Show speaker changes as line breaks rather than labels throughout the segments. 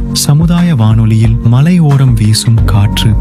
சமுதாய வானொலியில் மலையோரம் வீசும் காற்று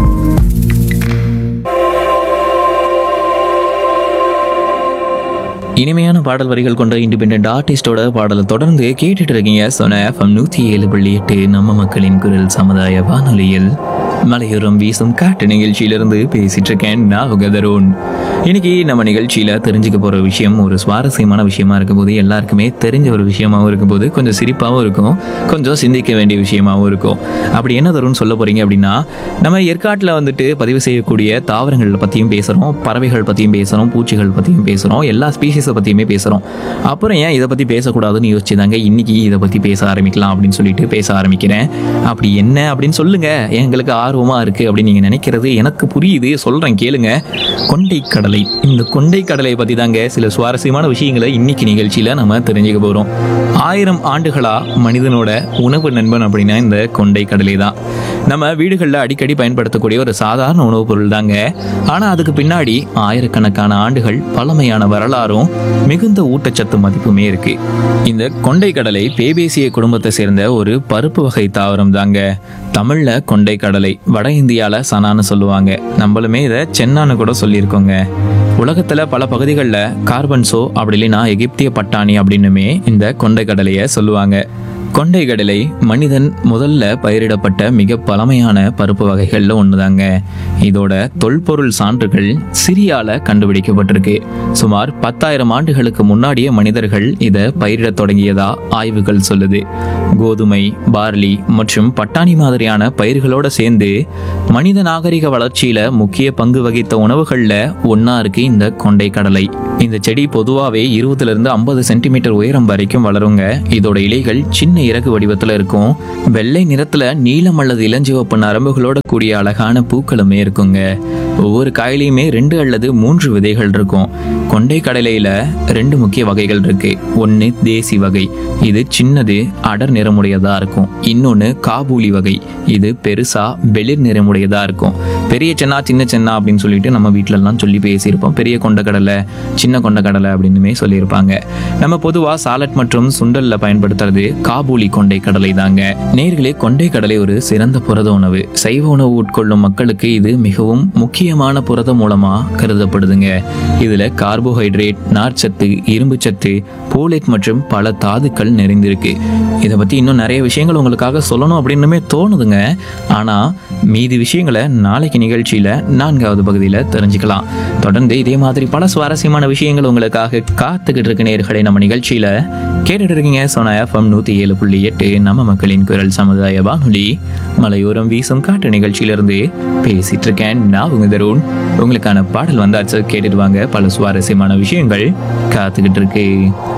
இனிமையான பாடல் வரிகள் கொண்ட இண்டிபெண்ட் ஆர்டிஸ்டோட பாடலை தொடர்ந்து கேட்டுட்டு இருக்கீங்க சொன்ன எஃப்எம் நூற்றி ஏழு புள்ளி எட்டு நம்ம மக்களின் குரல் சமுதாய வானொலியில் மலையோரம் வீசும் காட்டு நிகழ்ச்சியிலிருந்து பேசிட்டு இருக்கேன் நான் உகதரோன் இன்னைக்கு நம்ம நிகழ்ச்சியில தெரிஞ்சுக்க போற விஷயம் ஒரு சுவாரஸ்யமான விஷயமா இருக்கும் போது எல்லாருக்குமே தெரிஞ்ச ஒரு விஷயமாவும் இருக்கும் போது கொஞ்சம் சிரிப்பாகவும் இருக்கும் கொஞ்சம் சிந்திக்க வேண்டிய விஷயமாவும் இருக்கும் அப்படி என்ன தரும்னு சொல்ல போறீங்க அப்படின்னா நம்ம ஏற்காட்டில் வந்துட்டு பதிவு செய்யக்கூடிய தாவரங்கள் பற்றியும் பேசுகிறோம் பறவைகள் பற்றியும் பேசுகிறோம் பூச்சிகள் பற்றியும் பேசுகிறோம் எல்லா ஸ்பீஷீஸை பற்றியுமே பேசுகிறோம் அப்புறம் ஏன் இதை பற்றி பேசக்கூடாதுன்னு யோசிச்சுதாங்க இன்னைக்கு இதை பற்றி பேச ஆரம்பிக்கலாம் அப்படின்னு சொல்லிட்டு பேச ஆரம்பிக்கிறேன் அப்படி என்ன அப்படின்னு சொல்லுங்க எங்களுக்கு ஆர்வமாக இருக்குது அப்படின்னு நீங்கள் நினைக்கிறது எனக்கு புரியுது சொல்கிறேன் கேளுங்க கொண்டை கடலை இந்த கொண்டை கடலை பற்றி தாங்க சில சுவாரஸ்யமான விஷயங்களை இன்னைக்கு நிகழ்ச்சியில் நம்ம தெரிஞ்சுக்க போகிறோம் ஆயிரம் ஆண்டுகளா மனிதனோட உணவு நண்பன் அப்படின்னா இந்த கொண்டை கடலை தான் நம்ம வீடுகளில் அடிக்கடி பயன்படுத்தக்கூடிய ஒரு சாதாரண உணவுப் பொருள் தாங்க ஆனால் அதுக்கு பின்னாடி ஆயிரக்கணக்கான ஆண்டுகள் பழமையான வரலாறும் மிகுந்த ஊட்டச்சத்து மதிப்புமே இருக்கு இந்த கொண்டை கடலை பேபேசிய குடும்பத்தை சேர்ந்த ஒரு பருப்பு வகை தாவரம் தாங்க தமிழ்ல கொண்டை கடலை வட இந்தியால சனான்னு சொல்லுவாங்க நம்மளுமே இதை சென்னான்னு கூட சொல்லியிருக்கோங்க உலகத்துல பல பகுதிகளில் கார்பன்சோ அப்படி இல்லைன்னா எகிப்திய பட்டாணி அப்படின்னுமே இந்த கொண்டை கடலையை சொல்லுவாங்க கொண்டை கடலை மனிதன் முதல்ல பயிரிடப்பட்ட மிக பழமையான பருப்பு வகைகள்ல ஒண்ணுதாங்க இதோட தொல்பொருள் சான்றுகள் சிரியால கண்டுபிடிக்கப்பட்டிருக்கு சுமார் பத்தாயிரம் ஆண்டுகளுக்கு முன்னாடியே மனிதர்கள் இதை பயிரிடத் தொடங்கியதா ஆய்வுகள் சொல்லுது கோதுமை பார்லி மற்றும் பட்டாணி மாதிரியான பயிர்களோட சேர்ந்து மனித நாகரிக வளர்ச்சியில முக்கிய பங்கு வகித்த உணவுகள்ல ஒண்ணா இருக்கு இந்த கொண்டை கடலை இந்த செடி பொதுவாகவே இருபதுல இருந்து ஐம்பது சென்டிமீட்டர் உயரம் வரைக்கும் வளருங்க இதோட இலைகள் சின்ன இறகு வடிவத்துல இருக்கும் வெள்ளை நிறத்துல நீலம் அல்லது இளஞ்சிவப்பு நரம்புகளோட கூடிய அழகான பூக்களுமே இருக்குங்க ஒவ்வொரு காயிலையுமே ரெண்டு அல்லது மூன்று விதைகள் இருக்கும் கொண்டை கடலையில ரெண்டு முக்கிய வகைகள் இருக்கு ஒன்னு தேசி வகை இது சின்னது அடர் நிறமுடையதா இருக்கும் இன்னொன்னு காபூலி வகை இது பெருசா வெளிர் நிறமுடையதா இருக்கும் பெரிய சென்னா சின்ன சென்னா அப்படின்னு சொல்லிட்டு நம்ம வீட்ல எல்லாம் சொல்லி பேசியிருப்போம் பெரிய கொண்டக்கடலை சின்ன கொண்டக்கடலை அப்படின்னுமே சொல்லியிருப்பாங்க நம்ம பொதுவா சாலட் மற்றும் சுண்டல்ல பயன்படுத்துறது காபூலி கொண்டை கடலை தாங்க நேர்களே கொண்டை கடலை ஒரு சிறந்த புரத உணவு சைவ உணவு உட்கொள்ளும் மக்களுக்கு இது மிகவும் முக்கியமான புரத மூலமா கருதப்படுதுங்க இதுல கார்போஹைட்ரேட் நார்ச்சத்து இரும்புச்சத்து போலேட் மற்றும் பல தாதுக்கள் நிறைந்திருக்கு இதை பத்தி இன்னும் நிறைய விஷயங்கள் உங்களுக்காக சொல்லணும் அப்படின்னுமே தோணுதுங்க ஆனா மீதி விஷயங்களை நாளைக்கு நிகழ்ச்சியில நான்காவது பகுதியில தெரிஞ்சுக்கலாம் தொடர்ந்து இதே மாதிரி பல சுவாரஸ்யமான விஷயங்கள் உங்களுக்காக காத்துக்கிட்டு இருக்க நேர்களை நம்ம நிகழ்ச்சியில கேட்டுட்டு இருக்கீங்க சோனா எஃப்எம் நூத்தி ஏழு புள்ளி எட்டு நம்ம மக்களின் குரல் சமுதாய வானொலி மலையோரம் வீசும் காட்டு நிகழ்ச்சியிலிருந்து பேசிட்டு இருக்கேன் நான் உங்க தருண் உங்களுக்கான பாடல் வந்தாச்சு கேட்டுட்டு வாங்க பல சுவாரஸ்யமான விஷயங்கள் காத்துக்கிட்டு இருக்கு